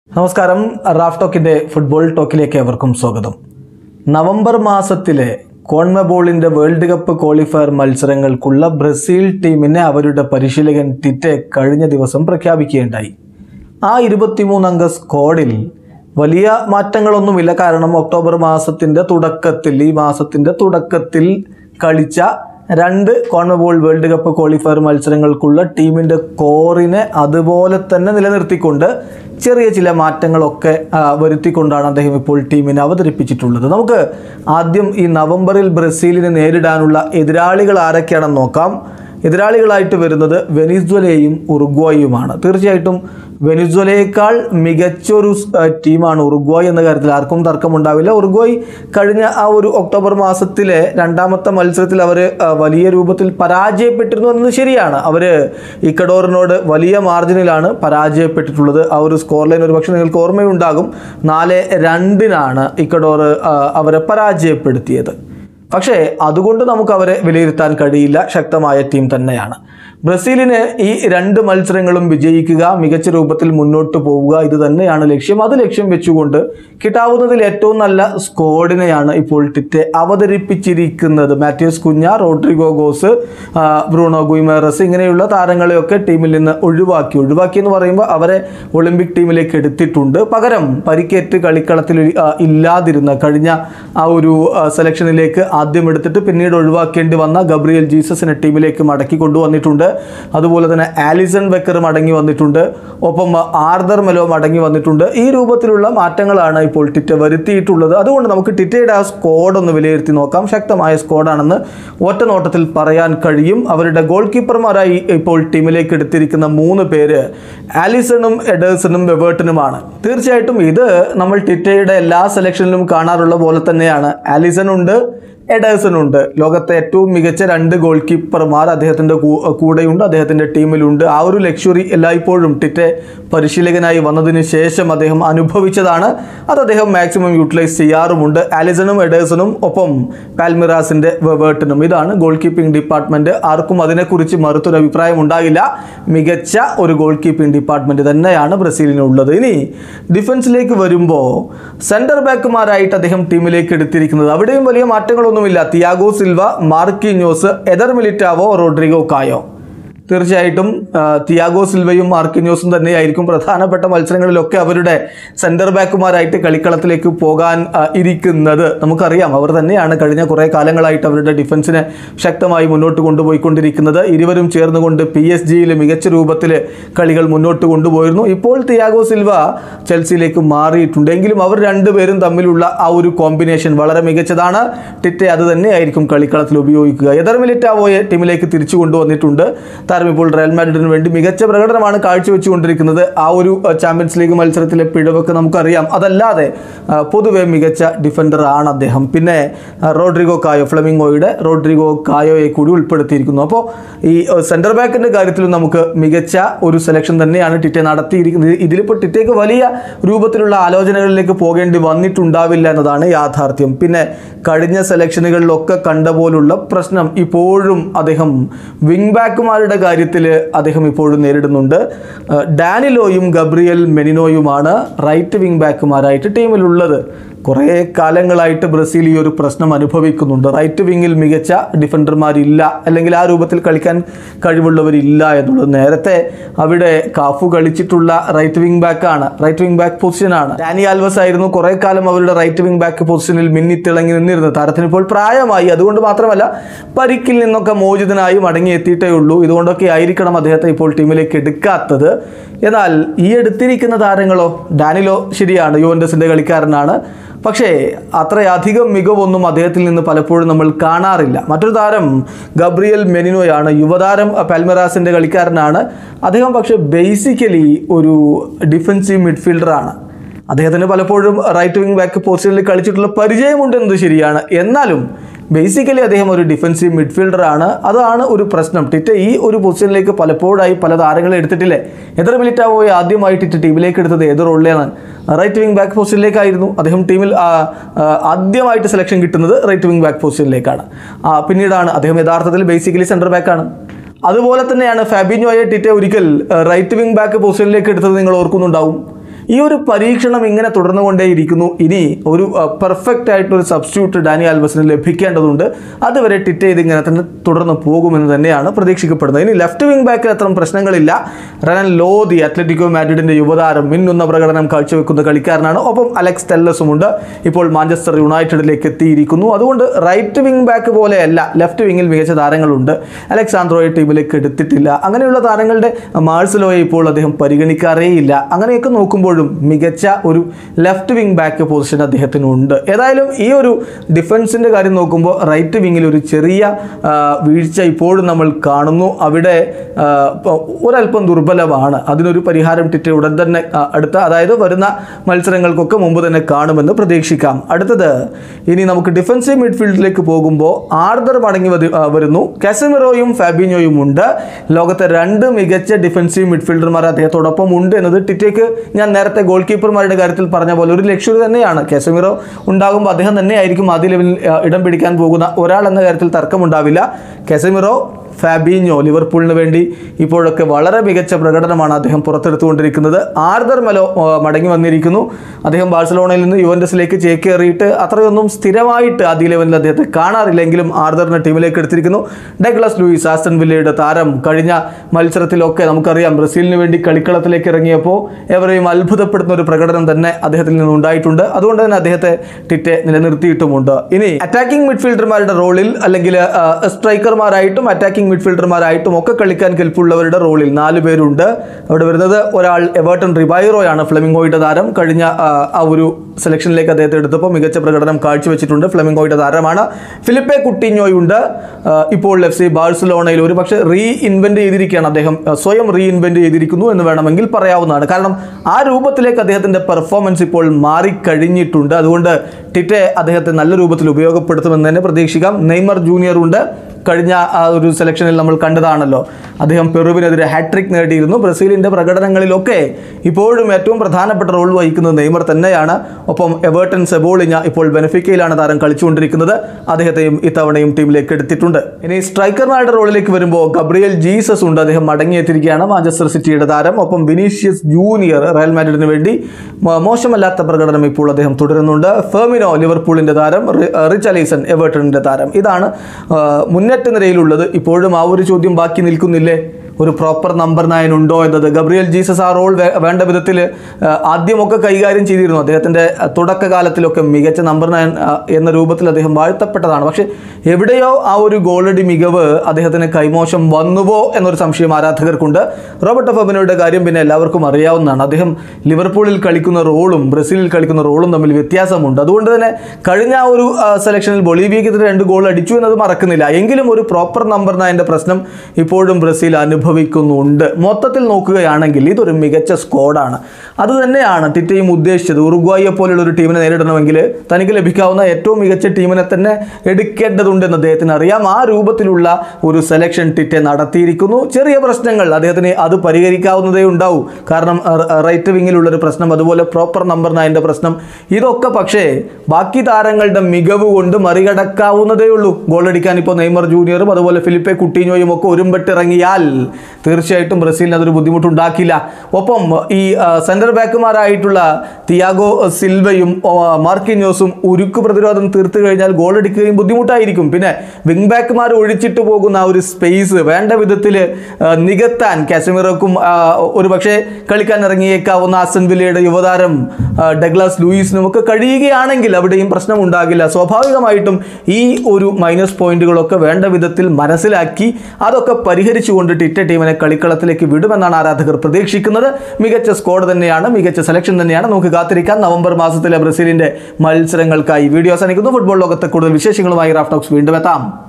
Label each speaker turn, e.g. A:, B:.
A: നമസ്കാരം Raf ടോക്കിന്റെ football ടോക്കിലേക്ക് ഏവർക്കും സ്വാഗതം നവംബർ മാസത്തിലെ കോൺമബോളിന്റെ വേൾഡ് കപ്പ് ക്വാളിഫയർ മത്സരങ്ങൾക്കുള്ള ബ്രസീൽ ടീമിനെ അവരുടെ പരിശീലകൻ ടിറ്റെ കഴിഞ്ഞ ദിവസം പ്രഖ്യാപിക്കുകയുണ്ടായി ആ ഇരുപത്തിമൂന്നംഗ സ്ക്വാഡിൽ വലിയ മാറ്റങ്ങളൊന്നുമില്ല കാരണം ഒക്ടോബർ മാസത്തിന്റെ തുടക്കത്തിൽ ഈ മാസത്തിന്റെ തുടക്കത്തിൽ കളിച്ച രണ്ട് കോൺമബോൾ വേൾഡ് കപ്പ് ക്വാളിഫയർ മത്സരങ്ങൾക്കുള്ള ടീമിൻ്റെ കോറിനെ അതുപോലെ തന്നെ നിലനിർത്തിക്കൊണ്ട് ചെറിയ ചില മാറ്റങ്ങളൊക്കെ ആ, വരുത്തിക്കൊണ്ടാണ് അദ്ദേഹം ഇപ്പോൾ ടീമിനെ അവതരിപ്പിച്ചിട്ടുള്ളത് നമുക്ക് ആദ്യം ഈ നവംബറിൽ ബ്രസീലിനെ നേരിടാനുള്ള എതിരാളികൾ ആരൊക്കെയാണെന്ന് നോക്കാം എതിരാളികളായിട്ട് വരുന്നത് വെനിസ്വലയും ഉറുഗ്വായുമാണ് തീർച്ചയായിട്ടും വെനിസ്വലയേക്കാൾ മികച്ചൊരു സ്- ആ, ടീമാണ് ഉറുഗ്വായ് എന്ന കാര്യത്തിൽ ആർക്കും തർക്കമുണ്ടാവില്ല ഉറുഗ്വായ് കഴിഞ്ഞ ആ ഒരു ഒക്ടോബർ മാസത്തിലെ രണ്ടാമത്തെ മത്സരത്തിൽ അവർ വലിയ രൂപത്തിൽ പരാജയപ്പെട്ടിരുന്നു എന്നത് ശരിയാണ് അവർ ഇക്കഡോറിനോട് വലിയ മാർജിനിലാണ് പരാജയപ്പെട്ടിട്ടുള്ളത് ആ ഒരു സ്കോർ ലൈൻ ഒരു പക്ഷേ നിങ്ങൾക്ക് ഓർമ്മയുണ്ടാകും നാല് രണ്ടിനാണ് ഇക്കഡോർ ആ, അവരെ പരാജയപ്പെടുത്തിയത് പക്ഷേ അതുകൊണ്ട് നമുക്ക് അവരെ വിലയിരുത്താൻ കഴിയില്ല ശക്തമായ ടീം തന്നെയാണ് ബ്രസീലിന് ഈ രണ്ട് മത്സരങ്ങളും വിജയിക്കുക മികച്ച രൂപത്തിൽ മുന്നോട്ട് പോവുക ഇത് തന്നെയാണ് ലക്ഷ്യം അത് ലക്ഷ്യം വെച്ചുകൊണ്ട് കിട്ടാവുന്നതിൽ ഏറ്റവും നല്ല സ്ക്വാഡിനെയാണ് ഇപ്പോൾ ടിറ്റെ അവതരിപ്പിച്ചിരിക്കുന്നത് മാത്യൂസ് കുഞ്ഞ റോഡ്രിഗോ ഗോസ് ആ, ബ്രൂണോ ഗുയിമേറസ് ഇങ്ങനെയുള്ള താരങ്ങളെയൊക്കെ ടീമിൽ നിന്ന് ഒഴിവാക്കി ഒഴിവാക്കി എന്ന് പറയുമ്പോൾ അവരെ ഒളിമ്പിക് ടീമിലേക്ക് എടുത്തിട്ടുണ്ട് പകരം പരിക്കേറ്റ് കളിക്കളത്തിൽ ആ, ഇല്ലാതിരുന്ന കഴിഞ്ഞ ആ ഒരു ആ, സെലക്ഷനിലേക്ക് ആദ്യം എടുത്തിട്ട് പിന്നീട് ഒഴിവാക്കേണ്ടി വന്ന ഗബ്രിയൽ ജീസസിനെ ടീമിലേക്ക് മടക്കി കൊണ്ടുവന്നിട്ടുണ്ട് അതുപോലെ തന്നെ ആലിസൺ ബെക്കർ മടങ്ങി വന്നിട്ടുണ്ട് ഒപ്പം ആർദർ മെലോ മടങ്ങി വന്നിട്ടുണ്ട് ഈ രൂപത്തിലുള്ള മാറ്റങ്ങളാണ് ഇപ്പോൾ ടിറ്റ വരുത്തിയിട്ടുള്ളത് അതുകൊണ്ട് നമുക്ക് ടിറ്റയുടെ ആ സ്ക്വാഡ് ഒന്ന് വിലയിരുത്തി നോക്കാം ശക്തമായ സ്ക്വാഡാണെന്ന് ഒറ്റ നോട്ടത്തിൽ പറയാൻ കഴിയും അവരുടെ ഗോൾ കീപ്പർമാരായി ഇപ്പോൾ ടീമിലേക്ക് എടുത്തിരിക്കുന്ന മൂന്ന് പേര് ആലിസണും എഡേഴ്സണും വെവേർട്ടനുമാണ് തീർച്ചയായിട്ടും ഇത് നമ്മൾ ടിറ്റയുടെ എല്ലാ സെലക്ഷനിലും കാണാറുള്ള പോലെ തന്നെയാണ് ആലിസൺ ഉണ്ട് എഡേഴ്സൺ ഉണ്ട് ലോകത്തെ ഏറ്റവും മികച്ച രണ്ട് ഗോൾ കീപ്പർമാർ അദ്ദേഹത്തിൻ്റെ കൂ- കൂടെയുണ്ട് അദ്ദേഹത്തിൻ്റെ ടീമിലുണ്ട് ആ ഒരു ലക്ഷറി എല്ലായ്പ്പോഴും ടിറ്റെ പരിശീലകനായി വന്നതിന് ശേഷം അദ്ദേഹം അനുഭവിച്ചതാണ് അത് അദ്ദേഹം മാക്സിമം യൂട്ടിലൈസ് ചെയ്യാറുമുണ്ട് ആലിസണും എഡേഴ്സണും ഒപ്പം പാൽമിറാസിൻ്റെ വെവേർട്ടനും ഇതാണ് ഗോൾ കീപ്പിംഗ് ഡിപ്പാർട്ട്മെൻറ്റ് ആർക്കും അതിനെക്കുറിച്ച് മറുത്തൊരു അഭിപ്രായം ഉണ്ടാകില്ല മികച്ച ഒരു ഗോൾ കീപ്പിംഗ് ഡിപ്പാർട്ട്മെൻറ്റ് തന്നെയാണ് ബ്രസീലിനുള്ളത് ഇനി ഡിഫൻസിലേക്ക് വരുമ്പോൾ സെൻറ്റർ ബാക്കുമാരായിട്ട് അദ്ദേഹം ടീമിലേക്ക് എടുത്തിരിക്കുന്നത് അവിടെയും വലിയ മാറ്റങ്ങളൊന്നുമില്ല Thiago Silva Marquinhos Eder Militao Rodrygo Caio തീർച്ചയായിട്ടും ആ, തിയാഗോ സിൽവയും മാർക്കിന്യോസും തന്നെയായിരിക്കും പ്രധാനപ്പെട്ട മത്സരങ്ങളിലൊക്കെ അവരുടെ സെൻറ്റർ ബാക്കുമാരായിട്ട് കളിക്കളത്തിലേക്ക് പോകാൻ ആ, ഇരിക്കുന്നത് നമുക്കറിയാം അവർ തന്നെയാണ് കഴിഞ്ഞ കുറേ കാലങ്ങളായിട്ട് അവരുടെ ഡിഫൻസിനെ ശക്തമായി മുന്നോട്ട് കൊണ്ടുപോയിക്കൊണ്ടിരിക്കുന്നത് ഇരുവരും ചേർന്നുകൊണ്ട് പി എസ് ജിയിൽ മികച്ച രൂപത്തിൽ കളികൾ മുന്നോട്ട് കൊണ്ടുപോയിരുന്നു ഇപ്പോൾ തിയാഗോ സിൽവ ചെൽസിയിലേക്ക് മാറിയിട്ടുണ്ട് എങ്കിലും അവർ രണ്ടുപേരും തമ്മിലുള്ള ആ ഒരു കോമ്പിനേഷൻ വളരെ മികച്ചതാണ് ടിറ്റെ അത് തന്നെയായിരിക്കും കളിക്കളത്തിൽ ഉപയോഗിക്കുക എതർ മിലിറ്റാവോയെ ടീമിലേക്ക് തിരിച്ചു കൊണ്ടുവന്നിട്ടുണ്ട് താരം ഇപ്പോൾ റയൽ മാഡ്രിഡിന് വേണ്ടി മികച്ച പ്രകടനമാണ് കാഴ്ചവെച്ചുകൊണ്ടിരിക്കുന്നത് ആ ഒരു അഹ്, ചാമ്പ്യൻസ് ലീഗ് മത്സരത്തിലെ പിഴവൊക്കെ നമുക്കറിയാം അതല്ലാതെ ആ, പൊതുവെ മികച്ച ഡിഫൻഡർ ആണ് അദ്ദേഹം പിന്നെ ആ, റോഡ്രിഗോ കായോ ഫ്ലമിംഗോയുടെ റോഡ്രിഗോ കായോയെ കൂടി ഉൾപ്പെടുത്തിയിരിക്കുന്നു അപ്പോൾ ഈ സെൻറ്റർ ബാക്കിൻ്റെ കാര്യത്തിലും നമുക്ക് മികച്ച ഒരു സെലക്ഷൻ തന്നെയാണ് ടിറ്റെ നടത്തിയിരിക്കുന്നത് ഇതിലിപ്പോൾ ടിറ്റേക്ക് വലിയ രൂപത്തിലുള്ള ആലോചനകളിലേക്ക് പോകേണ്ടി വന്നിട്ടുണ്ടാവില്ല എന്നതാണ് യാഥാർത്ഥ്യം പിന്നെ കഴിഞ്ഞ സെലക്ഷനുകളിലൊക്കെ കണ്ട പോലുള്ള പ്രശ്നം ഇപ്പോഴും അദ്ദേഹം വിങ് ബാക്കുമാരുടെ കാര്യത്തിൽ അദ്ദേഹം ഇപ്പോഴും നേരിടുന്നുണ്ട് ഏഹ് ഡാനിലോയും ഗബ്രിയൽ മെനിനോയുമാണ് റൈറ്റ് വിങ് ബാക്കുമാരായിട്ട് ടീമിലുള്ളത് കുറേ കാലങ്ങളായിട്ട് ബ്രസീൽ ഈ ഒരു പ്രശ്നം അനുഭവിക്കുന്നുണ്ട് റൈറ്റ് വിങ്ങിൽ മികച്ച ഡിഫൻഡർമാരില്ല അല്ലെങ്കിൽ ആ രൂപത്തിൽ കളിക്കാൻ കഴിവുള്ളവരില്ല എന്നുള്ളത് നേരത്തെ അവിടെ കാഫു കളിച്ചിട്ടുള്ള റൈറ്റ് വിങ് ബാക്കാണ് റൈറ്റ് വിങ് ബാക്ക് പൊസിഷനാണ് ഡാനി ആൽവസ് ആയിരുന്നു കുറേ കാലം അവരുടെ റൈറ്റ് വിങ് ബാക്ക് പൊസിഷനിൽ മിന്നിത്തിളങ്ങി നിന്നിരുന്നത് താരത്തിന് ഇപ്പോൾ പ്രായമായി അതുകൊണ്ട് മാത്രമല്ല പരിക്കിൽ നിന്നൊക്കെ മോചിതനായി മടങ്ങിയെത്തിയിട്ടേ ഉള്ളൂ ഇതുകൊണ്ടൊക്കെ ആയിരിക്കണം അദ്ദേഹത്തെ ഇപ്പോൾ ടീമിലേക്ക് എടുക്കാത്തത് എന്നാൽ ഈ എടുത്തിരിക്കുന്ന താരങ്ങളോ ഡാനിലോ ശരിയാണ് യുവൻഡസിൻ്റെ കളിക്കാരനാണ് പക്ഷേ അത്രയധികം മികവൊന്നും അദ്ദേഹത്തിൽ നിന്ന് പലപ്പോഴും നമ്മൾ കാണാറില്ല മറ്റൊരു താരം ഗബ്രിയൽ മെനിനോയാണ് യുവതാരം പാൽമെറാസിൻ്റെ കളിക്കാരനാണ് അദ്ദേഹം പക്ഷേ ബേസിക്കലി ഒരു ഡിഫൻസീവ് മിഡ്ഫീൽഡറാണ് അദ്ദേഹത്തിന് പലപ്പോഴും റൈറ്റ് വിങ് ബാക്ക് പൊസിഷനിൽ കളിച്ചിട്ടുള്ള പരിചയമുണ്ടെന്നത് ശരിയാണ് എന്നാലും ബേസിക്കലി അദ്ദേഹം ഒരു ഡിഫൻസീവ് മിഡ്ഫീൽഡറാണ് അതാണ് ഒരു പ്രശ്നം ടിറ്റ ഈ ഒരു പൊസിഷനിലേക്ക് പലപ്പോഴായി പല താരങ്ങളെ എടുത്തിട്ടില്ലേ എതിർ മിലിറ്റാവോയെ ആദ്യമായി ടിറ്റ ടീമിലേക്ക് എടുത്തത് ഏത് റോളിലാണ് റൈറ്റ് വിങ് ബാക്ക് പൊസിഷനിലേക്കായിരുന്നു അദ്ദേഹം ടീമിൽ ആ, ആ, ആദ്യമായിട്ട് സെലക്ഷൻ കിട്ടുന്നത് റൈറ്റ് വിങ് ബാക്ക് പൊസിഷനിലേക്കാണ് ആ, പിന്നീടാണ് അദ്ദേഹം യഥാർത്ഥത്തിൽ ബേസിക്കലി സെൻറ്റർ ബാക്കാണ് അതുപോലെ തന്നെയാണ് ഫാബിഞ്ഞോയെ ടിറ്റെ ഒരിക്കൽ റൈറ്റ് വിങ് ബാക്ക് പൊസിഷനിലേക്ക് എടുത്തത് നിങ്ങൾ ഓർക്കുന്നുണ്ടാവും ഈ ഒരു പരീക്ഷണം ഇങ്ങനെ തുടർന്നുകൊണ്ടേയിരിക്കുന്നു ഇനി ഒരു പെർഫെക്റ്റ് ആയിട്ടൊരു സബ്സ്റ്റിറ്റ്യൂട്ട് ഡാനി ആൽബസിന് ലഭിക്കേണ്ടതുണ്ട് അതുവരെ ടിറ്റ് ചെയ്ത് ഇങ്ങനെ തന്നെ തുടർന്ന് പോകുമെന്ന് തന്നെയാണ് പ്രതീക്ഷിക്കപ്പെടുന്നത് ഇനി ലെഫ്റ്റ് വിങ് ബാക്കിൽ അത്ര പ്രശ്നങ്ങളില്ല റനൻ ലോദി അത്ലറ്റിക്കോ മാഡ്രിഡിന്റെ യുവതാരം മിന്നുന്ന പ്രകടനം കാഴ്ചവെക്കുന്ന കളിക്കാരനാണ് ഒപ്പം അലക്സ് ടെല്ലസും ഉണ്ട് ഇപ്പോൾ മാഞ്ചസ്റ്റർ യുണൈറ്റഡിലേക്ക് എത്തിയിരിക്കുന്നു അതുകൊണ്ട് റൈറ്റ് വിങ് ബാക്ക് പോലെയല്ല ലെഫ്റ്റ് വിങ്ങിൽ മികച്ച താരങ്ങളുണ്ട് അലക്സാന്ദ്രോയെ ടീമിലേക്ക് എടുത്തിട്ടില്ല അങ്ങനെയുള്ള താരങ്ങളുടെ മാഴ്സലോയെ ഇപ്പോൾ അദ്ദേഹം പരിഗണിക്കാറേയില്ല അങ്ങനെയൊക്കെ നോക്കുമ്പോഴും മികച്ച ഒരു ലെഫ്റ്റ് വിങ് ബാക്ക് പൊസിഷൻ അദ്ദേഹത്തിനുണ്ട് ഏതായാലും ഈ ഒരു ഡിഫൻസിൻ്റെ കാര്യം നോക്കുമ്പോൾ റൈറ്റ് വിങ്ങിൽ ഒരു ചെറിയ ആ, വീഴ്ച ഇപ്പോഴും നമ്മൾ കാണുന്നു അവിടെ ആ, പ- ഒരല്പം ദുർബലമാണ് അതിനൊരു പരിഹാരം ടിറ്റ് ഉടൻ തന്നെ ആ, അടുത്ത അതായത് വരുന്ന മത്സരങ്ങൾക്കൊക്കെ മുമ്പ് തന്നെ കാണുമെന്ന് പ്രതീക്ഷിക്കാം അടുത്തത് ഇനി നമുക്ക് ഡിഫൻസീവ് മിഡ്ഫീൽഡിലേക്ക് പോകുമ്പോൾ ആർദർ മടങ്ങി വതി- ആ, വരുന്നു കാസമിറോയും ഫാബിനോയും ഉണ്ട് ലോകത്തെ രണ്ട് മികച്ച ഡിഫൻസീവ് മിഡ്ഫീൽഡർമാർ അദ്ദേഹത്തോടൊപ്പം ഉണ്ട് എന്നത് ടിറ്റയ്ക്ക് ഞാൻ നേരത്തെ ഗോൾ കീപ്പർമാരുടെ കാര്യത്തിൽ പറഞ്ഞ പോലെ ഒരു ലക്ഷ്യം തന്നെയാണ് കാസമിറോ ഉണ്ടാകുമ്പോൾ അദ്ദേഹം തന്നെയായിരിക്കും ആദ്യ ലെവലിൽ ആ, ഇടം പിടിക്കാൻ പോകുന്ന ഒരാൾ എന്ന കാര്യത്തിൽ തർക്കമുണ്ടാവില്ല കാസമിറോ ഫാബീഞ്ഞോ ലിവർപൂളിന് വേണ്ടി ഇപ്പോഴൊക്കെ വളരെ മികച്ച പ്രകടനമാണ് അദ്ദേഹം പുറത്തെടുത്തുകൊണ്ടിരിക്കുന്നത് ആർദർ മെലോ ആ, മടങ്ങി വന്നിരിക്കുന്നു അദ്ദേഹം ബാഴ്സലോണയിൽ നിന്ന് യുവൻഡസിലേക്ക് ചേക്കേറിയിട്ട് അത്രയൊന്നും സ്ഥിരമായിട്ട് ആദ്യ ലെവലിൽ അദ്ദേഹത്തെ കാണാറില്ലെങ്കിലും ആർദറിനെ ടീമിലേക്ക് എടുത്തിരിക്കുന്നു ഡഗ്ലസ് ലൂയിസ് ആസ്റ്റൺ വില്ലയുടെ താരം കഴിഞ്ഞ മത്സരത്തിലൊക്കെ നമുക്കറിയാം ബ്രസീലിന് വേണ്ടി കളിക്കളത്തിലേക്ക് ഇറങ്ങിയപ്പോൾ എവരെയും അത്ഭുതപ്പെടുത്തുന്ന ഒരു പ്രകടനം തന്നെ അദ്ദേഹത്തിൽ നിന്ന് ഉണ്ടായിട്ടുണ്ട് അതുകൊണ്ട് തന്നെ അദ്ദേഹത്തെ ടിറ്റെ നിലനിർത്തിയിട്ടുമുണ്ട് ഇനി അറ്റാക്കിംഗ് മിഡ്ഫീൽഡർമാരുടെ റോളിൽ അല്ലെങ്കിൽ ആ, സ്ട്രൈക്കർമാരായിട്ടും അറ്റാക്കിംഗ് മിഡ്ഫീൽഡർമാരായിട്ടും ഒക്കെ കളിക്കാൻ കെൽപ്പുള്ളവരുടെ റോളിൽ നാല് പേരുണ്ട് അവിടെ വരുന്നത് ഒരാൾ എവേർട്ടൺ റിബൈറോയാണ് ഫ്ലെമിംഗോയുടെ താരം കഴിഞ്ഞ ആ, ആ ഒരു സെലക്ഷനിലേക്ക് അദ്ദേഹത്തെ എടുത്തപ്പോൾ മികച്ച പ്രകടനം കാഴ്ചവെച്ചിട്ടുണ്ട് ഫ്ലെമിംഗോയുടെ താരമാണ് ഫിലിപ്പെ കുട്ടിഞ്ഞോയുണ്ട് ആ, ഇപ്പോൾ എഫ് സി ബാഴ്സലോണയിൽ ഒരു പക്ഷേ റീ ഇൻവെന്റ് ചെയ്തിരിക്കുകയാണ് അദ്ദേഹം ആ, സ്വയം റീ ഇൻവെന്റ് ചെയ്തിരിക്കുന്നു എന്ന് വേണമെങ്കിൽ പറയാവുന്നതാണ് കാരണം ആ രൂപത്തിലേക്ക് അദ്ദേഹത്തിന്റെ പെർഫോമൻസ് ഇപ്പോൾ മാറിക്കഴിഞ്ഞിട്ടുണ്ട് അതുകൊണ്ട് ടിറ്റെ അദ്ദേഹത്തെ നല്ല രൂപത്തിൽ ഉപയോഗപ്പെടുത്തുമെന്ന് തന്നെ പ്രതീക്ഷിക്കാം നെയ്മർ ജൂനിയർ ഉണ്ട് കഴിഞ്ഞ ആ ഒരു സെലക്ഷനിൽ നമ്മൾ കണ്ടതാണല്ലോ അദ്ദേഹം പെറുവിനെതിരെ ഹാട്രിക് നേടിയിരുന്നു ബ്രസീലിന്റെ പ്രകടനങ്ങളിലൊക്കെ ഇപ്പോഴും ഏറ്റവും പ്രധാനപ്പെട്ട റോൾ വഹിക്കുന്നത് നെയ്മർ തന്നെയാണ് ഒപ്പം എവേർട്ടൻ സെബോളിഞ്ഞ ഇപ്പോൾ ബെനഫിക്കയിലാണ് താരം കളിച്ചുകൊണ്ടിരിക്കുന്നത് അദ്ദേഹത്തെയും ഇത്തവണയും ടീമിലേക്ക് എടുത്തിട്ടുണ്ട് ഇനി സ്ട്രൈക്കർമാരുടെ റോളിലേക്ക് വരുമ്പോൾ ഗബ്രിയൽ ജീസസ് ഉണ്ട് അദ്ദേഹം മടങ്ങിയെത്തിയിരിക്കുകയാണ് മാഞ്ചസ്റ്റർ സിറ്റിയുടെ താരം ഒപ്പം വിനീഷ്യസ് ജൂനിയർ റയൽ മാഡ്രിഡിന് വേണ്ടി മോ- മോശമല്ലാത്ത പ്രകടനം ഇപ്പോൾ അദ്ദേഹം തുടരുന്നുണ്ട് ഫെർമിനോ ലിവർപൂളിന്റെ താരം റി- റിച്ച് അലീസൺ എവേർട്ടണിന്റെ താരം ഇതാണ് ആ, മുന്നേറ്റ നിരയിലുള്ളത് ഇപ്പോഴും ആ ഒരു ചോദ്യം ബാക്കി നിൽക്കുന്നില്ലേ ഒരു പ്രോപ്പർ നമ്പർ നയൻ ഉണ്ടോ എന്നത് ഗബ്രിയൽ ജീസസ് ആ റോൾ വേ- വേണ്ട വിധത്തിൽ ആദ്യമൊക്കെ കൈകാര്യം ചെയ്തിരുന്നു അദ്ദേഹത്തിൻ്റെ തുടക്കകാലത്തിലൊക്കെ മികച്ച നമ്പർ നയൻ എന്ന രൂപത്തിൽ അദ്ദേഹം വാഴ്ത്തപ്പെട്ടതാണ് പക്ഷേ എവിടെയോ ആ ഒരു ഗോളടി മികവ് അദ്ദേഹത്തിന് കൈമോശം വന്നുവോ എന്നൊരു സംശയം ആരാധകർക്കുണ്ട് റോബർട്ട് ഫെബിനോയുടെ കാര്യം പിന്നെ എല്ലാവർക്കും അറിയാവുന്നതാണ് അദ്ദേഹം ലിവർപൂളിൽ കളിക്കുന്ന റോളും ബ്രസീലിൽ കളിക്കുന്ന റോളും തമ്മിൽ വ്യത്യാസമുണ്ട് അതുകൊണ്ട് തന്നെ കഴിഞ്ഞ ആ ഒരു ആ, സെലക്ഷനിൽ ബൊളീവിയക്കെതിരെ രണ്ട് ഗോൾ അടിച്ചു എന്നത് മറക്കുന്നില്ല എങ്കിലും ഒരു പ്രോപ്പർ നമ്പർ നയൻ്റെ പ്രശ്നം ഇപ്പോഴും ബ്രസീൽ അനുഭവിക്കുന്നുണ്ട് മൊത്തത്തിൽ നോക്കുകയാണെങ്കിൽ ഇതൊരു മികച്ച സ്ക്വാഡാണ് അത് തന്നെയാണ് ടിറ്റയും ഉദ്ദേശിച്ചത് ഉറുഗ്വായെ പോലുള്ള ഒരു ടീമിനെ നേരിടണമെങ്കിൽ തനിക്ക് ലഭിക്കാവുന്ന ഏറ്റവും മികച്ച ടീമിനെ തന്നെ എടുക്കേണ്ടതുണ്ടെന്ന് അദ്ദേഹത്തിന് അറിയാം ആ രൂപത്തിലുള്ള ഒരു സെലക്ഷൻ ടിറ്റെ നടത്തിയിരിക്കുന്നു ചെറിയ പ്രശ്നങ്ങൾ അദ്ദേഹത്തിന് അത് പരിഹരിക്കാവുന്നതേ ഉണ്ടാവൂ കാരണം റൈറ്റ് വിങ്ങിലുള്ള ഒരു പ്രശ്നം അതുപോലെ പ്രോപ്പർ നമ്പർ നയൻ്റെ പ്രശ്നം ഇതൊക്കെ പക്ഷേ ബാക്കി താരങ്ങളുടെ മികവ് കൊണ്ട് മറികടക്കാവുന്നതേ ഉള്ളൂ ഗോളടിക്കാൻ ഇപ്പോൾ നെയ്മർ ജൂനിയറും അതുപോലെ ഫിലിപ്പെ കുട്ടീനോയും ഒക്കെ ഒരുമ്പെട്ടിറങ്ങിയാൽ തീർച്ചയായിട്ടും ബ്രസീലിന് അതൊരു ബുദ്ധിമുട്ടുണ്ടാക്കില്ല ഒപ്പം ഈ സെൻറ്റർ ബാക്കുമാരായിട്ടുള്ള തിയാഗോ സിൽവയും ഓ, മാർക്കിന്യോസും ഉരുക്ക് പ്രതിരോധം തീർത്തു കഴിഞ്ഞാൽ ഗോൾ അടിക്കുകയും ബുദ്ധിമുട്ടായിരിക്കും പിന്നെ വിങ് ബാക്കുമാർ ഒഴിച്ചിട്ട് പോകുന്ന ആ ഒരു സ്പേസ് വേണ്ട വിധത്തിൽ നികത്താൻ കാശ്മീറോക്കും ഒരു പക്ഷേ കളിക്കാൻ ഇറങ്ങിയേക്കാവുന്ന ആസൻ വില്ലയുടെ യുവതാരം ആ, ഡഗ്ലാസ് ലൂയിസിനും ഒക്കെ കഴിയുകയാണെങ്കിൽ അവിടെയും പ്രശ്നമുണ്ടാകില്ല സ്വാഭാവികമായിട്ടും ഈ ഒരു മൈനസ് പോയിന്റുകളൊക്കെ വേണ്ട വിധത്തിൽ മനസ്സിലാക്കി അതൊക്കെ പരിഹരിച്ചുകൊണ്ട് ടിറ്റ ടീമിനെ കളിക്കളത്തിലേക്ക് വിടുമെന്നാണ് ആരാധകർ പ്രതീക്ഷിക്കുന്നത് മികച്ച സ്കോഡ് തന്നെയാണ് മികച്ച സെലക്ഷൻ തന്നെയാണ് നമുക്ക് കാത്തിരിക്കാം നവംബർ മാസത്തിലെ ബ്രസീലിന്റെ മത്സരങ്ങൾക്കായി വീഡിയോ അവസാനിക്കുന്നു ഫുട്ബോൾ ലോകത്തെ കൂടുതൽ വിശേഷങ്ങളുമായി റാഫ്റ്റോക്സ് വീണ്ടും എത്താം